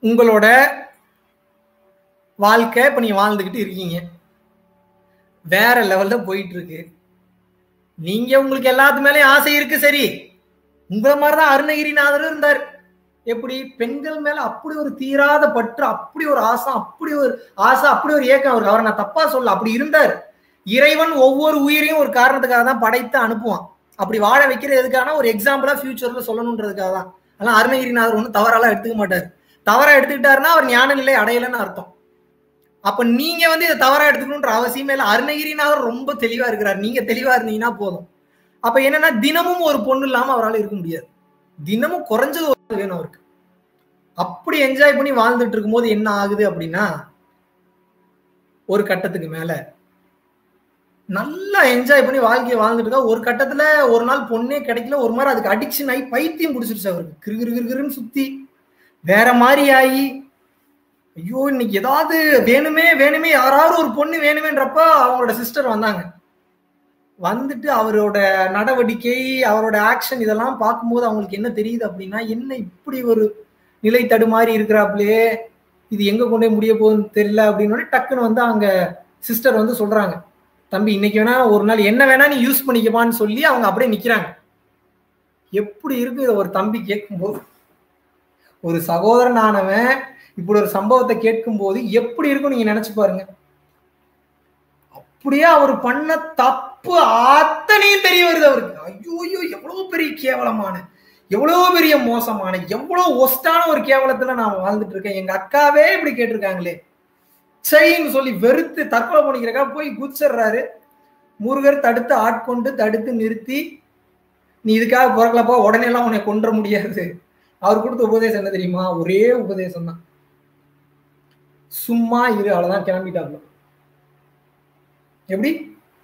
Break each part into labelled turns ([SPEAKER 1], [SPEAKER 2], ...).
[SPEAKER 1] உங்களோட வாழ்க்கை இப்ப நீங்க வாழ்ந்துகிட்டு இருக்கீங்க வேற லெவல்ல போயிட்டு இருக்கு நீங்க உங்களுக்கு எல்லாத்து மேலயும் ஆசை இருக்கு சரி உங்களை மாதிரிதான் அருணகிரிநாதரும் இருந்தார் எப்படி பெண்கள் மேல அப்படி ஒரு தீராத பற்று அப்படி ஒரு ஆசை அப்படி ஒரு ஆசை அப்படி ஒரு ஏக்கம் அவருக்கு அவரை நான் தப்பா சொல்ல அப்படி இருந்தார் இறைவன் ஒவ்வொரு உயிரையும் ஒரு காரணத்துக்காக தான் படைத்து அனுப்புவான் அப்படி வாழ வைக்கிறது எதுக்கான ஒரு எக்ஸாம்பிளா ஃபியூச்சர்ல சொல்லணுன்றதுக்காக தான் அதெல்லாம் அருணகிரிநாதர் ஒன்றும் தவறாலாம் எடுத்துக்க மாட்டார் தவறா எடுத்துக்கிட்டாருன்னா அவர் ஞான நிலை அடையலைன்னு அர்த்தம் அப்ப நீங்க வந்து இதை தவறா எடுத்துக்கணுன்ற அவசியமே இல்லை அருணகிரிநாதர் ரொம்ப தெளிவா இருக்கிறார் நீங்க தெளிவா இருந்தீங்கன்னா போதும் அப்ப என்னன்னா தினமும் ஒரு பொண்ணு இல்லாம அவரால் இருக்க முடியாது தினமும் குறைஞ்சது ஒரு வேணும் அவருக்கு அப்படி என்ஜாய் பண்ணி வாழ்ந்துட்டு இருக்கும்போது என்ன ஆகுது அப்படின்னா ஒரு கட்டத்துக்கு மேல நல்லா என்ஜாய் பண்ணி வாழ்க்கையை வாழ்ந்துட்டு இருக்கா ஒரு கட்டத்துல ஒரு நாள் பொண்ணே கிடைக்கல ஒரு மாதிரி அதுக்கு அடிக்ஷன் ஆகி பைத்தியம் பிடிச்சிருச்சு அவருக்கு கிரு கிரு கிரு கிருன்னு சுத்தி வேற மாதிரி ஆகி ஐயோ இன்னைக்கு ஏதாவது வேணுமே வேணுமே யாராவது ஒரு பொண்ணு வேணுமேன்றப்ப அவங்களோட சிஸ்டர் வந்தாங்க வந்துட்டு அவரோட நடவடிக்கை அவரோட ஆக்ஷன் இதெல்லாம் பார்க்கும்போது அவங்களுக்கு என்ன தெரியுது அப்படின்னா என்ன இப்படி ஒரு நிலை தடுமாறி இருக்கிறாப்லையே இது எங்க கொண்டு போய் முடிய போகுதுன்னு தெரியல அப்படின்னு டக்குன்னு வந்து அவங்க சிஸ்டர் வந்து சொல்றாங்க தம்பி இன்னைக்கு வேணா ஒரு நாள் என்ன வேணா நீ யூஸ் பண்ணிக்கப்பான்னு சொல்லி அவங்க அப்படியே நிக்கிறாங்க எப்படி இருக்கு இதை ஒரு தம்பி கேட்கும்போது ஒரு சகோதரனானவன் இப்படி ஒரு சம்பவத்தை கேட்கும்போது எப்படி இருக்கும் நீங்க நினைச்சு பாருங்க அப்படியே அவர் பண்ண தப்பு அத்தனையும் தெரிய வருது அவருக்கு ஐயோ ஐயோ எவ்வளவு பெரிய கேவலமான எவ்வளவு பெரிய மோசமான எவ்வளவு ஒஸ்டான ஒரு கேவலத்துல நான் வாழ்ந்துட்டு இருக்கேன் எங்க அக்காவே இப்படி கேட்டிருக்காங்களே செய்ன்னு சொல்லி வெறுத்து தற்கொலை பண்ணிக்கிறக்கா போய் குதிச்சிடுறாரு முருகர் தடுத்து ஆட்கொண்டு தடுத்து நிறுத்தி நீ இதுக்காக பிறக்கலப்பா உடனே எல்லாம் உன்னை கொன்ற முடியாது அவர் கொடுத்த உபதேசம் என்ன தெரியுமா ஒரே உபதேசம் தான் சும்மா இரு அவ்வளவுதான் கிளம்பிட்டாப்ல எப்படி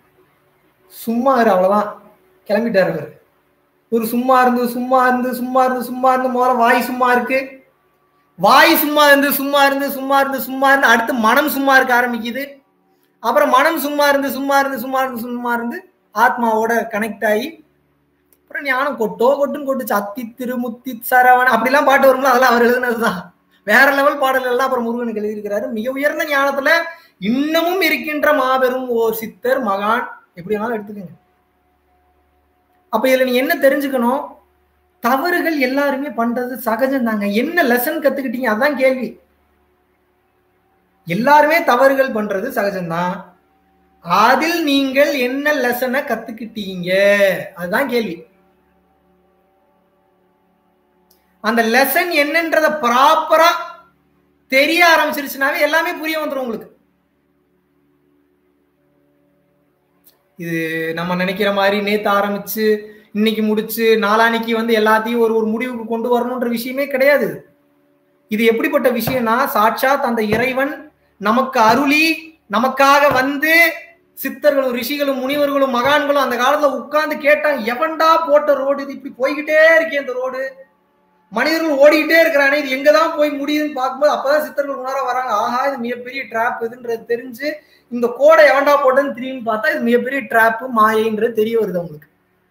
[SPEAKER 1] சும்மா இரு அவ்வளவுதான் கிளம்பிட்டாரு அவர் ஒரு சும்மா இருந்து சும்மா இருந்து சும்மா இருந்து சும்மா இருந்து முதல்ல வாய் சும்மா இருக்கு வாய் சும்மா இருந்து சும்மா இருந்து சும்மா இருந்து சும்மா இருந்து அடுத்து மனம் சும்மா இருக்க ஆரம்பிக்குது அப்புறம் மனம் சும்மா இருந்து சும்மா இருந்து சும்மா இருந்து சும்மா இருந்து ஆத்மாவோட கனெக்ட் ஆகி அப்புறம் ஞானம் கொட்டோ கொட்டுன்னு கொட்டுச்சு அத்தி திருமுத்தி சரவண அப்படிலாம் பாட்டு வரும்ல அதெல்லாம் அவர் எழுதுனதுதான் வேற லெவல் பாடல்கள் எல்லாம் அப்புறம் முருகனுக்கு எழுதியிருக்கிறாரு மிக உயர்ந்த ஞானத்துல இன்னமும் இருக்கின்ற மாபெரும் ஓர் சித்தர் மகான் எப்படி வேணாலும் எடுத்துக்கோங்க அப்ப இதுல நீ என்ன தெரிஞ்சுக்கணும் தவறுகள் எல்லாருமே பண்றது சகஜம் தாங்க என்ன லெசன் கத்துக்கிட்டீங்க அதான் கேள்வி எல்லாருமே தவறுகள் பண்றது சகஜம்தான் அதில் நீங்கள் என்ன லெசனை கத்துக்கிட்டீங்க அதுதான் கேள்வி அந்த லெசன் என்னன்றத ப்ராப்பரா தெரிய ஆரம்பிச்சிருச்சுனாவே எல்லாமே புரிய வந்துடும் உங்களுக்கு இது நம்ம நினைக்கிற மாதிரி நேத்து ஆரம்பிச்சு இன்னைக்கு முடிச்சு நாளானைக்கு வந்து எல்லாத்தையும் ஒரு ஒரு முடிவுக்கு கொண்டு வரணுன்ற விஷயமே கிடையாது இது எப்படிப்பட்ட விஷயம்னா சாட்சாத் அந்த இறைவன் நமக்கு அருளி நமக்காக வந்து சித்தர்களும் ரிஷிகளும் முனிவர்களும் மகான்களும் அந்த காலத்துல உட்கார்ந்து கேட்டாங்க எவன்டா போட்ட ரோடு இது இப்படி போய்கிட்டே இருக்கே இந்த ரோடு மனிதர்கள் ஓடிக்கிட்டே இருக்கிறானே இது எங்கதான் போய் முடியுதுன்னு பார்க்கும்போது அப்பதான் சித்தர்கள் உணர வராங்க ஆஹா இது மிகப்பெரிய டிராப் இதுன்றது தெரிஞ்சு இந்த கோடை எவன்டா போட்டேன்னு திரும்பி பார்த்தா இது மிகப்பெரிய டிராப் மாயைன்றது தெரிய வருது அவங்களுக்கு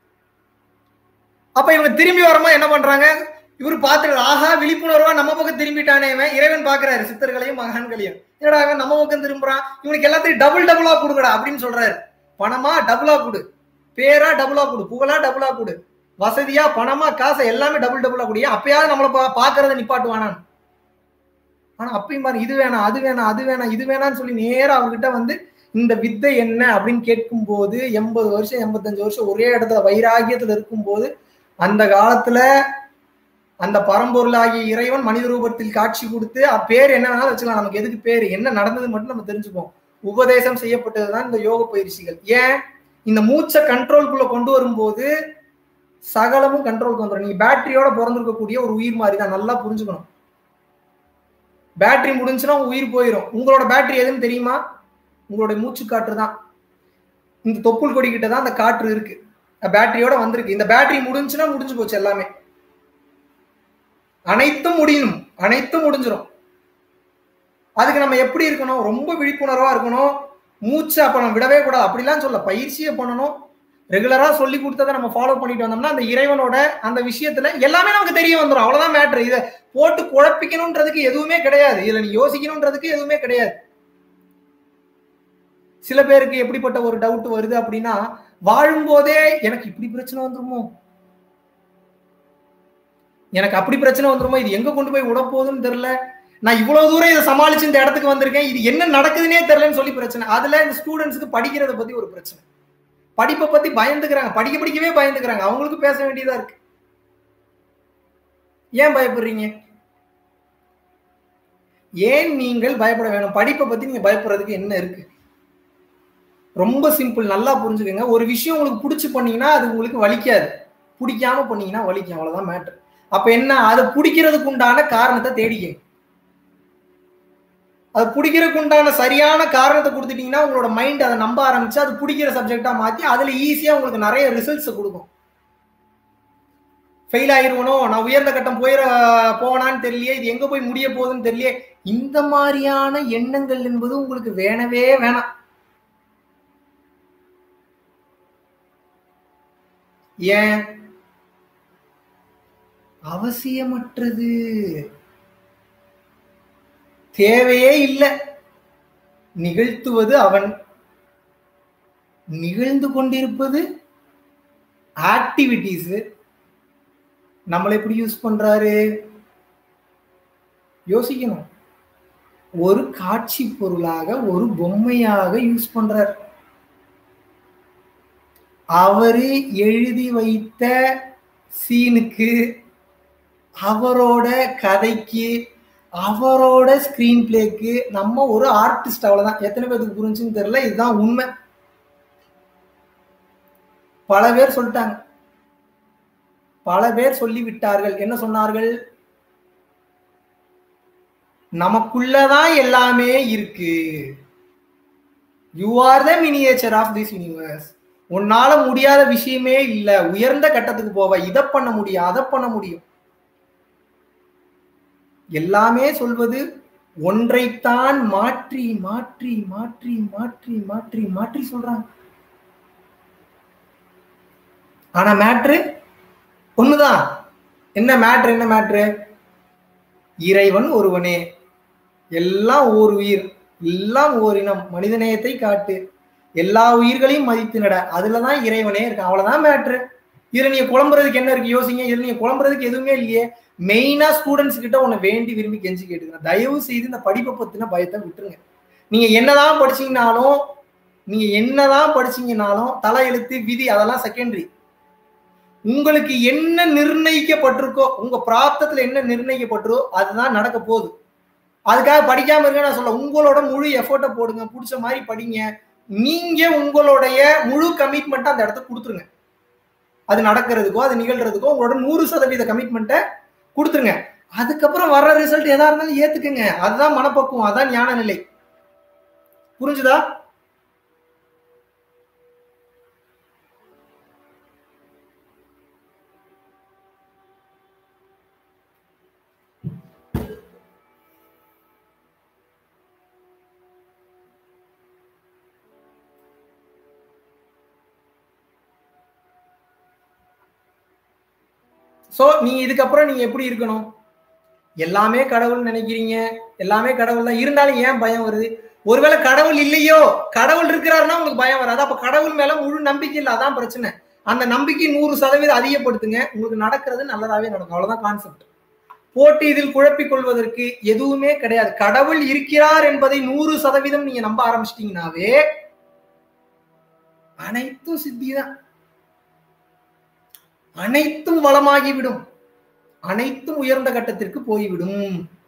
[SPEAKER 1] அப்ப இவங்க திரும்பி வரும்போது என்ன பண்றாங்க இவர் பார்த்துட்டு ஆஹா விழிப்புணர்வா நம்ம பக்கம் திரும்பிட்டானே இவன் இறைவன் பாக்குறாரு சித்தர்களையும் மகான்களையும் என்னடா இவன் நம்ம பக்கம் திரும்புறான் இவனுக்கு எல்லாத்தையும் டபுள் டபுளா கொடுக்கடா அப்படின்னு சொல்றாரு பணமா டபுளா கொடு பேரா டபுளா கொடு புகழா டபுளா கொடு வசதியா பணமா காசை எல்லாமே டபுள் டபுளா கொடு அப்பயாவது நம்மளை பா பாக்குறத நிப்பாட்டுவானான் ஆனா அப்பயும் பாருங்க இது வேணாம் அது வேணாம் அது வேணாம் இது வேணாம்னு சொல்லி நேரா அவர்கிட்ட வந்து இந்த வித்தை என்ன அப்படின்னு கேட்கும் போது எண்பது வருஷம் எண்பத்தஞ்சு வருஷம் ஒரே இடத்துல வைராகியத்துல இருக்கும்போது அந்த காலத்துல அந்த பரம்பொருளாகிய இறைவன் மனித ரூபத்தில் காட்சி கொடுத்து பேர் என்ன வேணாலும் வச்சுக்கலாம் நமக்கு எதுக்கு பேர் என்ன நடந்தது மட்டும் நம்ம தெரிஞ்சுப்போம் உபதேசம் செய்யப்பட்டதுதான் இந்த யோக பயிற்சிகள் ஏன் இந்த மூச்சை கண்ட்ரோல்குள்ள கொண்டு வரும்போது சகலமும் கண்ட்ரோலுக்கு வந்துடும் நீங்க பேட்டரியோட பிறந்திருக்கக்கூடிய ஒரு உயிர் மாதிரி தான் நல்லா புரிஞ்சுக்கணும் பேட்டரி முடிஞ்சுன்னா உயிர் போயிடும் உங்களோட பேட்டரி எதுன்னு தெரியுமா உங்களுடைய மூச்சு காற்று தான் இந்த தொப்புள் கொடி கிட்ட தான் அந்த காற்று இருக்கு பேட்டரியோட வந்திருக்கு இந்த பேட்டரி முடிஞ்சுன்னா முடிஞ்சு போச்சு எல்லாமே அனைத்தும் முடியணும் அனைத்தும் முடிஞ்சிடும் அதுக்கு நம்ம எப்படி இருக்கணும் ரொம்ப விழிப்புணர்வா இருக்கணும் மூச்சு அப்ப நம்ம விடவே கூடாது அப்படிலாம் சொல்ல பயிற்சியை பண்ணணும் ரெகுலரா சொல்லி கொடுத்ததை நம்ம ஃபாலோ பண்ணிட்டு வந்தோம்னா அந்த இறைவனோட அந்த விஷயத்துல எல்லாமே நமக்கு தெரிய வந்துடும் அவ்வளவுதான் மேட்ரு இதை போட்டு குழப்பிக்கணும்ன்றதுக்கு எதுவுமே கிடையாது இதுல நீ யோசிக்கணும்ன்றதுக்கு எதுவுமே கிடையாது சில பேருக்கு எப்படிப்பட்ட ஒரு டவுட் வருது அப்படின்னா வாழும்போதே எனக்கு இப்படி பிரச்சனை வந்துருமோ எனக்கு அப்படி பிரச்சனை வந்துருமோ இது எங்க கொண்டு போய் விட போகுதுன்னு தெரியல நான் இவ்வளவு தூரம் இதை சமாளிச்சு இந்த இடத்துக்கு வந்திருக்கேன் இது என்ன நடக்குதுன்னே தெரியலன்னு சொல்லி பிரச்சனை அதுல இந்த ஸ்டூடெண்ட்ஸ்க்கு படிக்கிறத பத்தி ஒரு பிரச்சனை படிப்பை பத்தி பயந்துக்கிறாங்க படிக்க படிக்கவே பயந்துக்கிறாங்க அவங்களுக்கு பேச வேண்டியதா இருக்கு ஏன் பயப்படுறீங்க ஏன் நீங்கள் பயப்பட வேணும் படிப்பை பத்தி நீங்க பயப்படுறதுக்கு என்ன இருக்கு ரொம்ப சிம்பிள் நல்லா புரிஞ்சுக்கோங்க ஒரு விஷயம் உங்களுக்கு பிடிச்சி பண்ணீங்கன்னா அது உங்களுக்கு வலிக்காது பிடிக்காம பண்ணீங்கன்னா வலிக்கும் அவ்வளவுதான் மேட்ரு அப்ப என்ன அதை பிடிக்கிறதுக்கு உண்டான காரணத்தை தேடிக்கங்க அது பிடிக்கிறதுக்கு உண்டான சரியான காரணத்தை கொடுத்துட்டீங்கன்னா உங்களோட மைண்ட் அதை நம்ப ஆரம்பிச்சு அது பிடிக்கிற சப்ஜெக்டா மாத்தி அதுல ஈஸியா உங்களுக்கு நிறைய ரிசல்ட்ஸ் கொடுக்கும் ஃபெயில் ஆயிருவனோ நான் உயர்ந்த கட்டம் போயிட போனான்னு தெரியலையே இது எங்க போய் முடிய போகுதுன்னு தெரியலையே இந்த மாதிரியான எண்ணங்கள் என்பது உங்களுக்கு வேணவே வேணாம் ஏன் அவசியமற்றது தேவையே இல்லை நிகழ்த்துவது அவன் நிகழ்ந்து கொண்டிருப்பது ஆக்டிவிட்டிஸ் நம்மளை எப்படி யூஸ் பண்றாரு யோசிக்கணும் ஒரு காட்சி பொருளாக ஒரு பொம்மையாக யூஸ் பண்றார் அவரு எழுதி வைத்த சீனுக்கு அவரோட கதைக்கு அவரோட ஸ்கிரீன் பிளேக்கு நம்ம ஒரு ஆர்டிஸ்ட் அவ்வளவுதான் எத்தனை பேருக்கு புரிஞ்சுன்னு தெரியல இதுதான் உண்மை பல பேர் சொல்லிட்டாங்க பல பேர் சொல்லி விட்டார்கள் என்ன சொன்னார்கள் நமக்குள்ளதான் எல்லாமே இருக்கு you are the miniature of this universe உன்னால முடியாத விஷயமே இல்ல உயர்ந்த கட்டத்துக்கு போவ இதை பண்ண முடியும் அதை பண்ண முடியும் எல்லாமே சொல்வது ஒன்றைத்தான் மாற்றி மாற்றி மாற்றி மாற்றி மாற்றி மாற்றி சொல்றாங்க ஆனா மேட்ரு ஒண்ணுதான் என்ன மேட்ரு என்ன மேட்ரு இறைவன் ஒருவனே எல்லாம் ஓர் உயிர் எல்லாம் ஓரினம் மனிதநேயத்தை காட்டு எல்லா உயிர்களையும் மதித்து நட அதுலதான் இறைவனே இருக்கு அவ்வளவுதான் மேட்ரு இதுல நீங்க குழம்புறதுக்கு என்ன இருக்கு யோசிங்க இதுல நீங்க குழம்புறதுக்கு எதுவுமே இல்லையே மெயினா ஸ்டூடெண்ட்ஸ் கிட்ட உன்னை வேண்டி விரும்பி கெஞ்சி கேட்டுக்கிறேன் தயவு செய்து இந்த படிப்பை பத்தின பயத்தை விட்டுருங்க நீங்க என்னதான் படிச்சீங்கனாலும் நீங்க என்னதான் படிச்சீங்கனாலும் தலை எழுத்து விதி அதெல்லாம் செகண்டரி உங்களுக்கு என்ன நிர்ணயிக்கப்பட்டிருக்கோ உங்க பிராப்தத்துல என்ன நிர்ணயிக்கப்பட்டிருக்கோ அதுதான் நடக்க போகுது அதுக்காக படிக்காம இருக்க நான் சொல்ல உங்களோட முழு எஃபர்ட்டை போடுங்க பிடிச்ச மாதிரி படிங்க நீங்க உங்களுடைய முழு கமிட்மெண்ட்டை அந்த இடத்த கொடுத்துருங்க அது நடக்கிறதுக்கோ அது நிகழ்றதுக்கோ உங்களோட நூறு சதவீத கமிட்மெண்ட்டை கொடுத்துருங்க அதுக்கப்புறம் வர்ற ரிசல்ட் எதா இருந்தாலும் ஏத்துக்குங்க அதுதான் மனப்பக்குவம் அதான் ஞான நிலை புரிஞ்சுதா சோ நீங்க இதுக்கப்புறம் நீங்க எப்படி இருக்கணும் எல்லாமே கடவுள் நினைக்கிறீங்க எல்லாமே கடவுள் தான் இருந்தாலும் ஏன் பயம் வருது ஒருவேளை கடவுள் இல்லையோ கடவுள் இருக்கிறாருன்னா உங்களுக்கு பயம் வராது அப்ப கடவுள் மேல முழு நம்பிக்கை இல்லை அதான் பிரச்சனை அந்த நம்பிக்கை நூறு சதவீதம் அதிகப்படுத்துங்க உங்களுக்கு நடக்கிறது நல்லதாவே நடக்கும் அவ்வளவுதான் கான்செப்ட் போட்டு இதில் குழப்பிக் கொள்வதற்கு எதுவுமே கிடையாது கடவுள் இருக்கிறார் என்பதை நூறு சதவீதம் நீங்க நம்ப ஆரம்பிச்சிட்டீங்கன்னாவே அனைத்தும் சித்திதான் அனைத்தும் வளமாகிவிடும் அனைத்தும் உயர்ந்த கட்டத்திற்கு போய்விடும்